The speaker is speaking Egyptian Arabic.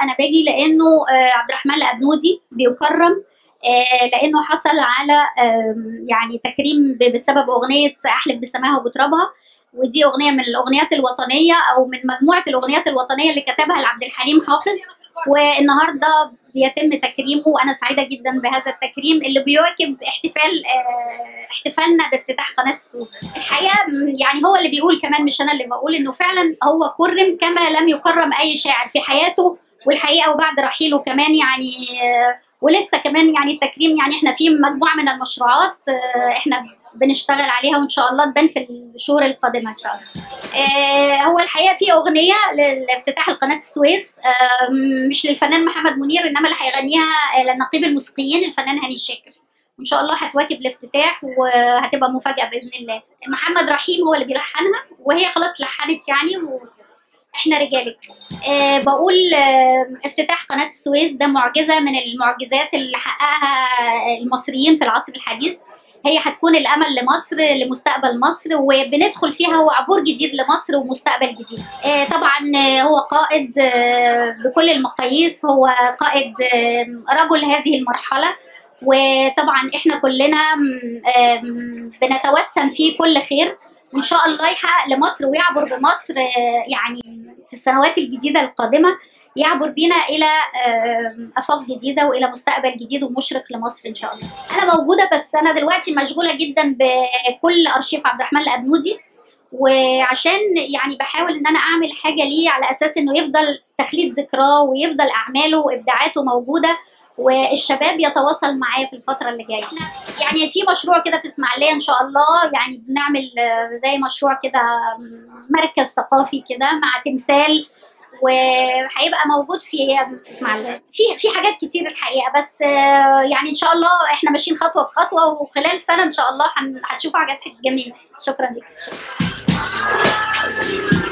انا باجي لانه آه، عبد الرحمن الابنودي بيكرم آه، لانه حصل على آم، يعني تكريم ب- بسبب اغنيه احلف بسماها وبترابها ودي اغنيه من الاغنيات الوطنيه او من مجموعه الاغنيات الوطنيه اللي كتبها لعبد الحليم حافظ والنهارده بيتم تكريمه وانا سعيده جدا بهذا التكريم اللي بيواكب احتفال آه، احتفالنا بافتتاح قناه السويس. الحقيقه م، يعني هو اللي بيقول كمان مش انا اللي بقول انه فعلا هو كرم كما لم يكرم اي شاعر في حياته والحقيقه وبعد رحيله كمان يعني آه، ولسه كمان يعني التكريم يعني احنا في مجموعه من المشروعات آه، احنا بنشتغل عليها وان شاء الله تبان في الشهور القادمه ان شاء الله. آه، هو الحقيقه في اغنيه لافتتاح القناه السويس آه، مش للفنان محمد منير انما اللي هيغنيها آه، لنقيب الموسيقيين الفنان هاني شاكر وان شاء الله هتواكب الافتتاح وهتبقى مفاجاه باذن الله محمد رحيم هو اللي بيلحنها وهي خلاص لحنت يعني واحنا رجالك آه بقول آه افتتاح قناه السويس ده معجزه من المعجزات اللي حققها المصريين في العصر الحديث هي هتكون الامل لمصر لمستقبل مصر وبندخل فيها هو عبور جديد لمصر ومستقبل جديد آه، طبعا آه، هو قائد آه، بكل المقاييس هو قائد آه، رجل هذه المرحله وطبعا احنا كلنا م، آم، بنتوسم فيه كل خير وان شاء الله يحقق لمصر ويعبر بمصر آه، يعني في السنوات الجديده القادمه يعبر بينا الى آم، افاق جديده والى مستقبل جديد ومشرق لمصر ان شاء الله. انا موجوده بس انا دلوقتي مشغوله جدا بكل ارشيف عبد الرحمن الابنودي وعشان يعني بحاول ان انا اعمل حاجه ليه على اساس انه يفضل تخليد ذكراه ويفضل اعماله وابداعاته موجوده والشباب يتواصل معاه في الفتره اللي جايه إحنا يعني في مشروع كده في اسماعيليه ان شاء الله يعني بنعمل آه، زي مشروع كده م، مركز ثقافي كده مع تمثال وهيبقى موجود في في اسماعيليه في في حاجات كتير الحقيقه بس آه، يعني ان شاء الله احنا ماشيين خطوه بخطوه وخلال سنه ان شاء الله هن- هتشوفوا حاجات جميله شكرا لك شكرا